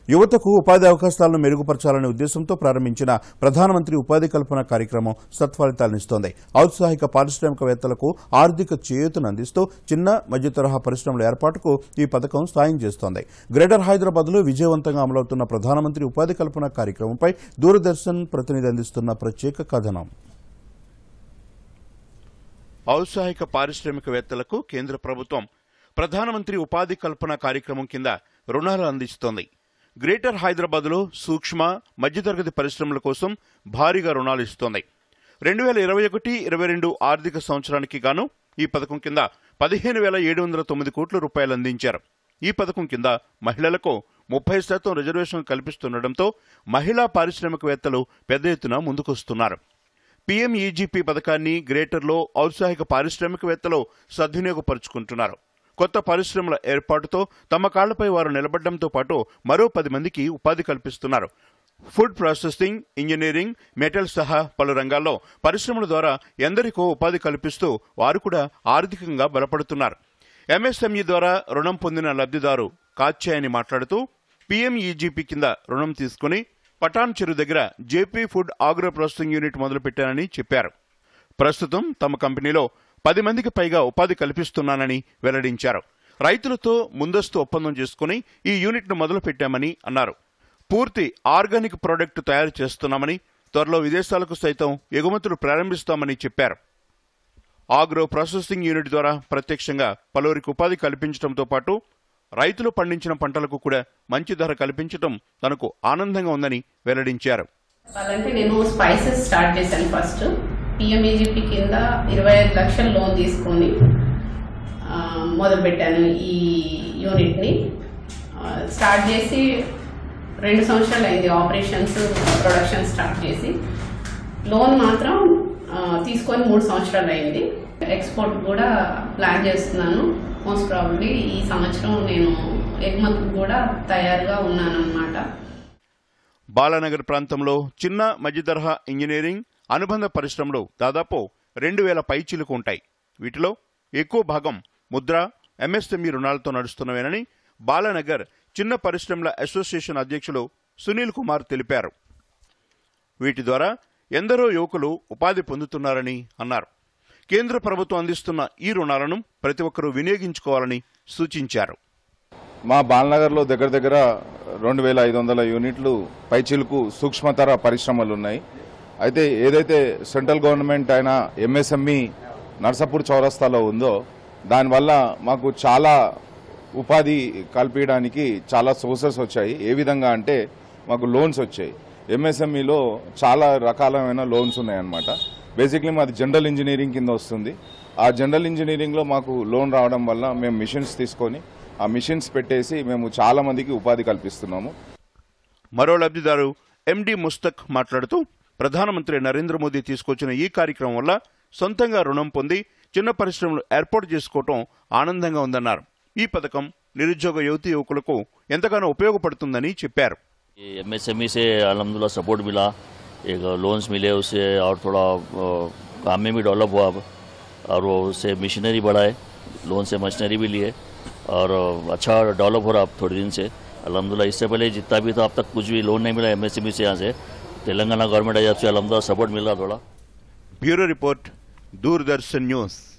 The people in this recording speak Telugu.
యువతకు ఉపాధి అవకాశాలను మెరుగుపరచాలనే ఉద్దేశంతో ప్రారంభించిన ప్రధానమంత్రి ఉపాధి కల్పన కార్యక్రమం సత్ఫలితాలనిస్తోంది ఔత్సాహిక పారిశ్రామికవేత్తలకు ఆర్థిక చేయూతను అందిస్తూ చిన్న మధ్య తరహా పరిశ్రమల ఏర్పాటుకు ఈ పథకం సాయం చేస్తోంది గ్రేటర్ హైదరాబాద్లో విజయవంతంగా అమలవుతున్న ప్రధానమంత్రి ఉపాధి కల్పన కార్యక్రమంపై దూరదర్శన్ ప్రతినిధి అందిస్తున్న ప్రత్యేక కథనం ఔత్సాహిక పారిశ్రామికవేత్తలకు కేంద్ర ప్రభుత్వం ప్రధానమంత్రి ఉపాధి కల్పన కార్యక్రమం కింద రుణాలు అందిస్తోంది గ్రేటర్ హైదరాబాద్లో సూక్ష్మ మధ్యతరగతి పరిశ్రమల కోసం భారీగా రుణాలు ఇస్తోంది రెండు వేల ఇరవై ఒకటి ఇరవై రెండు ఆర్థిక సంవత్సరానికి గాను ఈ పథకం కింద పదిహేను వేల ఏడు వందల తొమ్మిది కోట్ల రూపాయలు అందించారు ఈ పథకం కింద మహిళలకు ముప్పై శాతం రిజర్వేషన్ కల్పిస్తుండటంతో మహిళా పారిశ్రామికవేత్తలు పెద్ద ఎత్తున ముందుకొస్తున్నారు పీఎంఈజీపీ పథకాన్ని గ్రేటర్లో ఔత్సాహిక పారిశ్రామికవేత్తలు సద్వినియోగపరుచుకుంటున్నారు కొత్త పరిశ్రమల ఏర్పాటుతో తమ కాళ్లపై వారు నిలబడడంతో పాటు మరో పది మందికి ఉపాధి కల్పిస్తున్నారు ఫుడ్ ప్రాసెసింగ్ ఇంజనీరింగ్ మెటల్ సహా పలు రంగాల్లో పరిశ్రమల ద్వారా ఎందరికో ఉపాధి కల్పిస్తూ వారు కూడా ఆర్థికంగా బలపడుతున్నారు ఎంఎస్ఎంఈ ద్వారా రుణం పొందిన లబ్ధిదారు కాత్యాయని మాట్లాడుతూ పీఎంఈజీపీ కింద రుణం తీసుకుని పటాన్ చెరు దగ్గర JP food agro processing unit మొదలుపెట్టానని చెప్పారు ప్రస్తుతం తమ కంపెనీలో పది మందికి పైగా ఉపాధి కల్పిస్తున్నానని వెల్లడించారు రైతులతో ముందస్తు ఒప్పందం చేసుకుని ఈ యూనిట్ను మొదలుపెట్టామని అన్నారు పూర్తి ఆర్గానిక్ ప్రోడక్ట్ తయారు చేస్తున్నామని త్వరలో విదేశాలకు సైతం ఎగుమతులు ప్రారంభిస్తామని చెప్పారు ఆగ్రో ప్రాసెసింగ్ యూనిట్ ద్వారా ప్రత్యక్షంగా పలువురికి ఉపాధి కల్పించడంతో పాటు రైతులు పండించిన పంటలకు కూడా మంచి ధర కల్పించడం తనకు ఆనందంగా ఉందని వెల్లడించారు వాళ్ళంటే నేను స్పైసెస్ స్టార్ట్ చేశాను ఫస్ట్ పిఎంఏజీపీ కింద ఇరవై ఐదు లక్షల లోన్ తీసుకొని ఆ, మొదలుపెట్టాను ఈ యూనిట్ని ఆ, స్టార్ట్ చేసి రెండు సంవత్సరాలు అయింది ఆపరేషన్స్ ప్రొడక్షన్ స్టార్ట్ చేసి లోన్ మాత్రం ఆ, తీసుకొని మూడు సంవత్సరాలు అయింది ఎక్స్పోర్ట్ కూడా ప్లాన్ చేస్తున్నాను మోస్ట్ ప్రాబబ్లీ ఈ సంవత్సరం నేను ఎగుమతికి కూడా తయారుగా ఉన్నాను అనమాట బాలానగర్ ప్రాంతంలో చిన్న మధ్య తరహా ఇంజనీరింగ్ అనుబంధ పరిశ్రమలు దాదాపు రెండు వేల పైచీలకు ఉంటాయి వీటిలో ఎక్కువ భాగం ముద్ర ఎంఎస్ఎంఈ రుణాలతో నడుస్తున్నవేనని బాలానగర్ చిన్న పరిశ్రమల అసోసియేషన్ అధ్యక్షులు సునీల్ కుమార్ తెలిపారు వీటి ద్వారా ఎందరో యువకులు ఉపాధి పొందుతున్నారని అన్నారు కేంద్ర ప్రభుత్వం అందిస్తున్న ఈ రుణాలను ప్రతి ఒక్కరూ వినియోగించుకోవాలని సూచించారు మా బాలనగర్లో దగ్గర దగ్గర రెండు వేల ఐదు వందల యూనిట్లు పైచిలుకు సూక్ష్మతర పరిశ్రమలు ఉన్నాయి అయితే ఏదైతే సెంట్రల్ గవర్నమెంట్ అయిన ఎంఎస్ఎంఈ నర్సాపూర్ చౌరస్తాలో ఉందో దానివల్ల మాకు చాలా ఉపాధి కల్పించడానికి చాలా సోర్సెస్ వచ్చాయి ఏ విధంగా అంటే మాకు లోన్స్ వచ్చాయి ఎంఎస్ఎంఈలో చాలా రకాలమైన లోన్స్ ఉన్నాయన్నమాట బేసిక్లీ మాది జనరల్ ఇంజనీరింగ్ కింద వస్తుంది ఆ జనరల్ ఇంజనీరింగ్లో మాకు లోన్ రావడం వల్ల మేము మిషన్స్ తీసుకొని ఆ మిషన్స్ పెట్టేసి మేము చాలా మందికి ఉపాధి కల్పిస్తున్నాము మరో లబ్ధిదారు ఎండి ముస్తక్ మాట్లాడుతూ ప్రధానమంత్రి నరేంద్ర మోదీ తీసుకొచ్చిన ఈ కార్యక్రమం వల్ల సొంతంగా రుణం పొంది చిన్న పరిశ్రమలు ఏర్పాటు చేసుకోవటం ఆనందంగా ఉందన్నారు ఈ పథకం నిరుద్యోగ యువతి యువకులకు ఎంతగానో ఉపయోగపడుతుందని చెప్పారు ये एमएसएमई से अलहमदिल्ला सपोर्ट मिला एक लोन्स मिले उससे और थोड़ा अ, काम में भी डेवलप हुआ अब और वो उससे मशीनरी बढ़ाए लोन से मशीनरी भी लिए और अ, अच्छा डेवलप हो रहा अब थोड़े दिन से अलहमदिल्ला इससे पहले जितना भी था अब तक कुछ भी लोन नहीं मिला एमएसएमई से यहाँ से तेलंगाना गवर्नमेंट आई जब से अलहमदिल्ला सपोर्ट मिल रहा थोड़ा బ్యూరో రిపోర్ట్ దూరదర్శన్ న్యూస్